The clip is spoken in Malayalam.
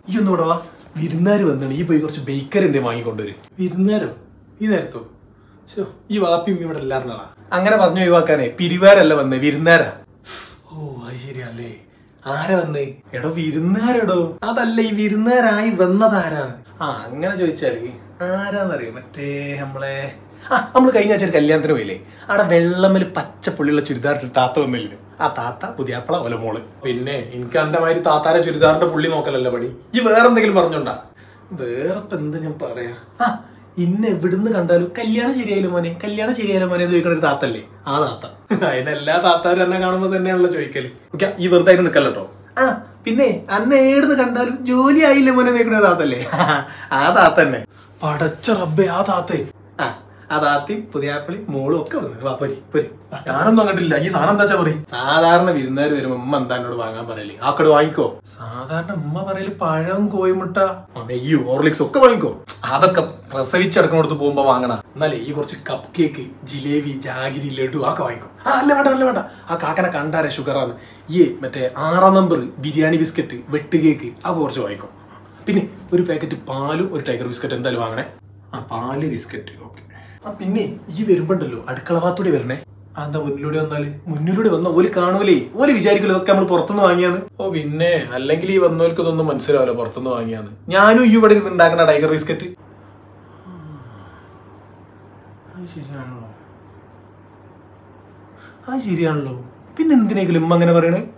ഈ ഒന്ന് ഇവിടെ വാ വിരുന്നാര് വന്നാണ് ഈ പോയി കുറച്ച് ബേക്കറി എന്തേ വാങ്ങിക്കൊണ്ടുവരും വിരുന്നാരോ ഈ നേരത്തോ ശോ, ഈ വാപ്പിയും ഇവിടെ എല്ലാവരും അങ്ങനെ പറഞ്ഞു ഒഴിവാക്കാനേ പിരിവാരല്ല വന്നേ വിരുന്നാരാ ഓ അത് ശരിയല്ലേ ആരാ വന്നേ എടോ വിരുന്നാരെടോ അതല്ല ഈ വിരുന്നാരായി വന്നതാരാണ് ആ അങ്ങനെ ചോദിച്ചാല് ആരാന്നറിയോ മറ്റേ നമ്മളെ ആ നമ്മള് കഴിഞ്ഞ ആഴ്ച ഒരു കല്യാണത്തിന് പോയില്ലേ അവിടെ വെള്ളമ്മല് പച്ച പുള്ളിയുള്ള ചുരിദാർ ഇട്ടിട്ട് താത്ത വന്നില്ലേ ആ താത്ത പുതിയാപ്പള ഒലമോള് പിന്നെ എനിക്ക് എന്റെ മാതിരി താത്താരെ ചുരിദാറിന്റെ പുള്ളി നോക്കലല്ല പടി ഈ വേറെ എന്തെങ്കിലും പറഞ്ഞോണ്ടാ വേറെ ഇപ്പൊ എന്ത് ഞാൻ പറയാ ആ ഇന്ന് എവിടുന്ന് കണ്ടാലും കല്യാണം ശരിയായാലും മോനെ കല്യാണം ശരിയായാലും മോനെ എന്ന് ചോദിക്കണ ഒരു താത്തല്ലേ ആ താത്ത അതിന് എല്ലാ താത്താരും എന്നെ കാണുമ്പോ തന്നെയാണല്ലോ ചോദിക്കല് ഓക്കെ ഈ വെറുതെ ആയിട്ട് നിക്കല്ലോ കേട്ടോ ആ പിന്നെ അന്ന് ഏടുന്ന് കണ്ടാലും ജോലി ആയില്ലേ മോനെ എന്ന് ചോദിക്കണ ഒരു താത്തല്ലേ ആ താത്ത തന്നെ പടച്ച റബ്ബേ ആ താത്തേ ആ ആ താത്തയും പുതിയാപ്പിളി മോളും ഒക്കെ വന്നു വാ പോരി പോരി വാ. ഞാനൊന്നും അങ്ങോട്ടില്ല ഈ സാധനം എന്താ പറയും സാധാരണ വിരുന്നുകാർ വരുമ്പോ ഉമ്മ എന്താ എന്നോട് വാങ്ങാൻ പറയല് ആക്കട് വാങ്ങിക്കോ സാധാരണ ഉമ്മ പറയല് പഴം കോയിമുട്ട നെയ്യ് ഓർലിക്സ് ഒക്കെ വാങ്ങിക്കോ അതൊക്കെ പ്രസവിച്ചെടുക്കണോടത്ത് പോകുമ്പോ വാങ്ങണ എന്നാലേ ഈ കുറച്ച് കപ്പ് കേക്ക് ജിലേബി ജാഗിരി ലഡു ഒക്കെ വാങ്ങിക്കോ ആ അല്ല വേണ്ട അല്ല വേണ്ട ആ കാക്കനെ കണ്ടാരെ ഷുഗറാണ് ഈ മറ്റേ ആറാം നമ്പർ ബിരിയാണി ബിസ്ക്കറ്റ് വെട്ട് കേക്ക് അത് കുറച്ച് വാങ്ങിക്കോ പിന്നെ ഒരു പാക്കറ്റ് പാലും ഒരു ടൈഗർ ബിസ്ക്കറ്റ് എന്തായാലും വാങ്ങണേ ആ പാല് ബിസ്ക്കറ്റ് ഓക്കെ ആ പിന്നെ ഈ വരുമ്പോണ്ടല്ലോ അടുക്കള ഭാഗത്തൂടെ വരണേ ആ, എന്താ മുന്നിലൂടെ വന്നാല് മുന്നിലൂടെ വന്ന ഓല് കാണൂലേ ഓല് വിചാരിക്കല്ലോ ഇതൊക്കെ നമ്മൾ പുറത്തുനിന്ന് വാങ്ങിയാന്ന് ഓ പിന്നെ അല്ലെങ്കിൽ ഈ വന്നവർക്ക് ഇതൊന്നും മനസ്സിലാവില്ല പുറത്തുനിന്ന് വാങ്ങിയാന്ന് ഞാനും ഈ ഇവിടെ ഇരുന്ന് ഉണ്ടാക്കുന്ന ടൈഗർ ബിസ്ക്കറ്റ് അത് ശരിയാണല്ലോ അത് ശരിയാണല്ലോ പിന്നെ എന്തിനെങ്കിലും ഉമ്മ അങ്ങനെ പറയണേ